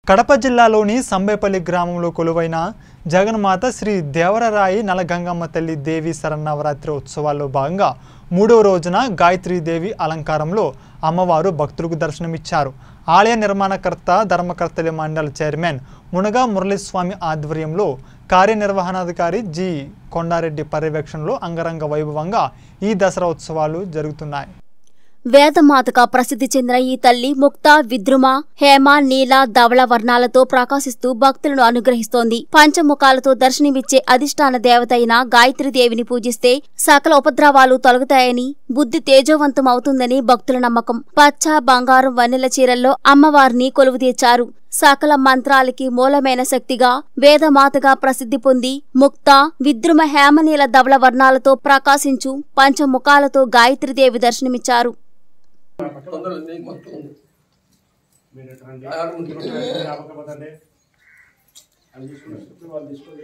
కడప జిల్లాలోని సంబేపల్లి గ్రామంలో కొలువైన జగన్మాత శ్రీ దేవరరాయి నలగంగమ్మ తల్లి దేవి శరన్నవరాత్రి ఉత్సవాల్లో భాగంగా మూడవ రోజున గాయత్రీదేవి అలంకారంలో అమ్మవారు భక్తులకు దర్శనమిచ్చారు ఆలయ నిర్మాణకర్త ధర్మకర్తల మండలి చైర్మన్ మునగా మురళీస్వామి ఆధ్వర్యంలో కార్యనిర్వహణాధికారి జి కొండారెడ్డి పర్యవేక్షణలో అంగరంగ వైభవంగా ఈ దసరా ఉత్సవాలు జరుగుతున్నాయి వేదమాతగా ప్రసిద్ధి చెందిన ఈ తల్లి ముక్త విద్రుమ హేమ నీల ధవళ వర్ణాలతో ప్రకాశిస్తూ భక్తులను అనుగ్రహిస్తోంది పంచముఖాలతో దర్శనమిచ్చే అధిష్టాన దేవత అయిన గాయత్రీదేవిని పూజిస్తే సకల ఉపద్రవాలు తొలగుతాయని బుద్ధి తేజోవంతం అవుతుందని భక్తుల నమ్మకం పచ్చ బంగారం వన్నెల చీరల్లో అమ్మవారిని కొలువు తీర్చారు సకల మంత్రాలకి మూలమైన శక్తిగా వేదమాతగా ప్రసిద్ధి పొంది ముక్త విద్రుమ హేమనీల ధవళ వర్ణాలతో ప్రకాశించు పంచముఖాలతో గాయత్రీదేవి దర్శనమిచ్చారు తొందరగా నీకు మొత్తం ఉంది మీరు ఎట్లా రండి. ఆడ ముందుకు రండి. మీరు ఆపకపోతండి. అది తీసుకుని వాళ్ళు తీసుకోండి.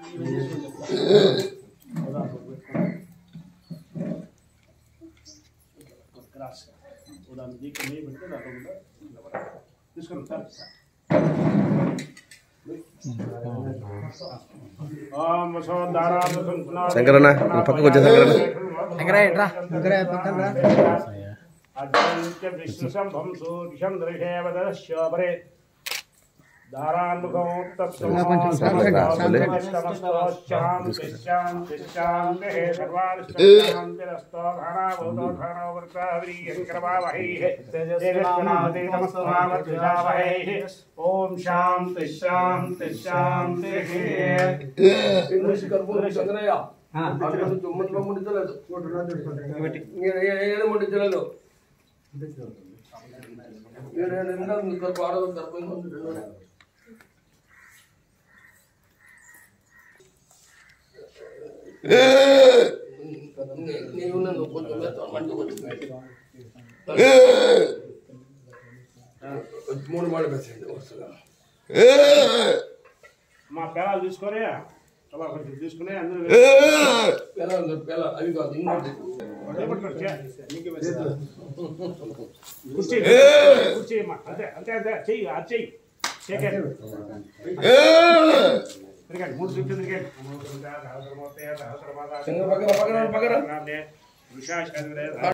క్రాస్. ఉదాహరణ దీనికి నెయ్యి పెడితే దాంట్లో కూడా నిలబడాలి. తీసుకోండి సార్ ఓం వసోద్ధారాయ సంతునాయ శంకరన్న, నువ్వు పక్కకు వచ్చే శంకరన్న. అత్యంత విష్ణుశంభం సూర్యం దృశేవ దశోపరే దారాన్ముఖం ఓం శాంతి శాంతి శాంతి ఇంగ్లీష్ కలుపు చంద్రయ్య అక్కడ నుంచి ముందులో ముడించలేదు ఈయన- ఈయన- ఈయన ముడించలేదు ఈయన- ఈయన నిండా ఉంది కలుపు ఆడదు కలుపు ఉంది. నీ- నీవు నన్ను కొంచెం వేస్తావు, మంచిగా వచ్చింది. మూడు మాటలు పెట్టండి వస్తున్నా మా పిల్లలు తీసుకొని అలా కొంచెం తీసుకుని అందరూ పిల్ల పిల్ల అవి కాదు ఇంకోటి పట్టుకోండి, చే. కుర్చీ కుర్చీ అమ్మా అంతే అంతే అంతే చెయ్యి అది చెయ్యి చేకండి తిరగండి మూడు చుట్టూ తిరగండి సింగ పక్కన పక్కన పక్కన విశాఖ